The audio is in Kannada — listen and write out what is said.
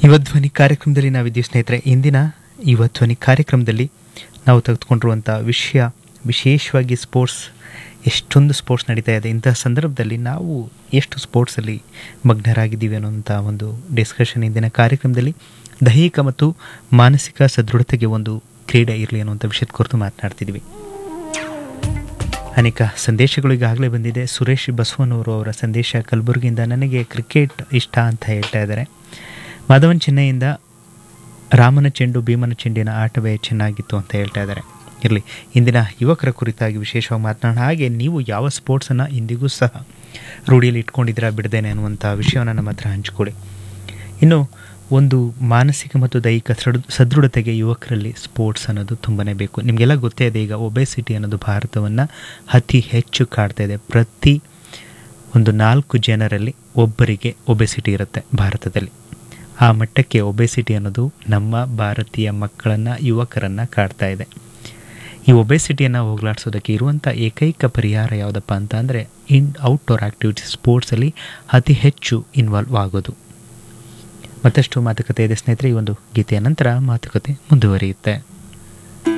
ಯುವಧ್ವನಿ ಕಾರ್ಯಕ್ರಮದಲ್ಲಿ ನಾವಿದ್ದೀವಿ ಸ್ನೇಹಿತರೆ ಇಂದಿನ ಯುವಧ್ವನಿ ಕಾರ್ಯಕ್ರಮದಲ್ಲಿ ನಾವು ತೆಗೆದುಕೊಂಡಿರುವಂಥ ವಿಷಯ ವಿಶೇಷವಾಗಿ ಸ್ಪೋರ್ಟ್ಸ್ ಎಷ್ಟೊಂದು ಸ್ಪೋರ್ಟ್ಸ್ ನಡೀತಾ ಇದೆ ಇಂತಹ ಸಂದರ್ಭದಲ್ಲಿ ನಾವು ಎಷ್ಟು ಸ್ಪೋರ್ಟ್ಸಲ್ಲಿ ಮಗ್ನರಾಗಿದ್ದೀವಿ ಅನ್ನೋಂಥ ಒಂದು ಡಿಸ್ಕಷನ್ ಇಂದಿನ ಕಾರ್ಯಕ್ರಮದಲ್ಲಿ ದೈಹಿಕ ಮತ್ತು ಮಾನಸಿಕ ಸದೃಢತೆಗೆ ಒಂದು ಕ್ರೀಡೆ ಇರಲಿ ಅನ್ನುವಂಥ ವಿಷಯದ ಕುರಿತು ಮಾತನಾಡ್ತಿದ್ದೀವಿ ಅನೇಕ ಸಂದೇಶಗಳು ಈಗಾಗಲೇ ಬಂದಿದೆ ಸುರೇಶ್ ಬಸವನವರು ಅವರ ಸಂದೇಶ ಕಲಬುರಗಿಯಿಂದ ನನಗೆ ಕ್ರಿಕೆಟ್ ಇಷ್ಟ ಅಂತ ಹೇಳ್ತಾ ಇದ್ದಾರೆ ಮಾಧವನ್ ಚೆನ್ನೈಯಿಂದ ರಾಮನ ಚೆಂಡು ಭೀಮನ ಚೆಂಡಿನ ಆಟವೇ ಚೆನ್ನಾಗಿತ್ತು ಅಂತ ಹೇಳ್ತಾ ಇದ್ದಾರೆ ಇರಲಿ ಇಂದಿನ ಯುವಕರ ಕುರಿತಾಗಿ ವಿಶೇಷವಾಗಿ ಮಾತನಾಡೋಣ ಹಾಗೆ ನೀವು ಯಾವ ಸ್ಪೋರ್ಟ್ಸನ್ನು ಇಂದಿಗೂ ಸಹ ರೂಢಿಯಲ್ಲಿ ಇಟ್ಕೊಂಡಿದ್ದೀರಾ ಬಿಡದೇನೆ ಅನ್ನುವಂಥ ವಿಷಯವನ್ನು ನಮ್ಮ ಹತ್ರ ಹಂಚಿಕೊಡಿ ಇನ್ನು ಒಂದು ಮಾನಸಿಕ ಮತ್ತು ದೈಹಿಕ ಸೃಢ ಸದೃಢತೆಗೆ ಯುವಕರಲ್ಲಿ ಸ್ಪೋರ್ಟ್ಸ್ ಅನ್ನೋದು ತುಂಬಾ ಬೇಕು ನಿಮಗೆಲ್ಲ ಗೊತ್ತೇ ಇದೆ ಈಗ ಒಬೆಸಿಟಿ ಅನ್ನೋದು ಭಾರತವನ್ನು ಅತಿ ಹೆಚ್ಚು ಕಾಡ್ತಾ ಇದೆ ಪ್ರತಿ ಒಂದು ನಾಲ್ಕು ಜನರಲ್ಲಿ ಒಬ್ಬರಿಗೆ ಒಬೆಸಿಟಿ ಇರುತ್ತೆ ಭಾರತದಲ್ಲಿ ಆ ಮಟ್ಟಕ್ಕೆ ಒಬೆಸಿಟಿ ಅನ್ನೋದು ನಮ್ಮ ಭಾರತೀಯ ಮಕ್ಕಳನ್ನು ಯುವಕರನ್ನು ಕಾಡ್ತಾ ಇದೆ ಈ ಒಬೆಸಿಟಿಯನ್ನು ಹೋಗಲಾಡಿಸೋದಕ್ಕೆ ಇರುವಂಥ ಏಕೈಕ ಪರಿಹಾರ ಯಾವುದಪ್ಪ ಅಂತ ಅಂದರೆ ಇನ್ ಔಟ್ಡೋರ್ ಆ್ಯಕ್ಟಿವಿಟೀಸ್ ಸ್ಪೋರ್ಟ್ಸಲ್ಲಿ ಅತಿ ಹೆಚ್ಚು ಇನ್ವಾಲ್ವ್ ಆಗೋದು ಮತ್ತಷ್ಟು ಮಾತುಕತೆ ಇದೆ ಸ್ನೇಹಿತರೆ ಈ ಒಂದು ಗೀತೆಯ ನಂತರ ಮಾತುಕತೆ ಮುಂದುವರಿಯುತ್ತೆ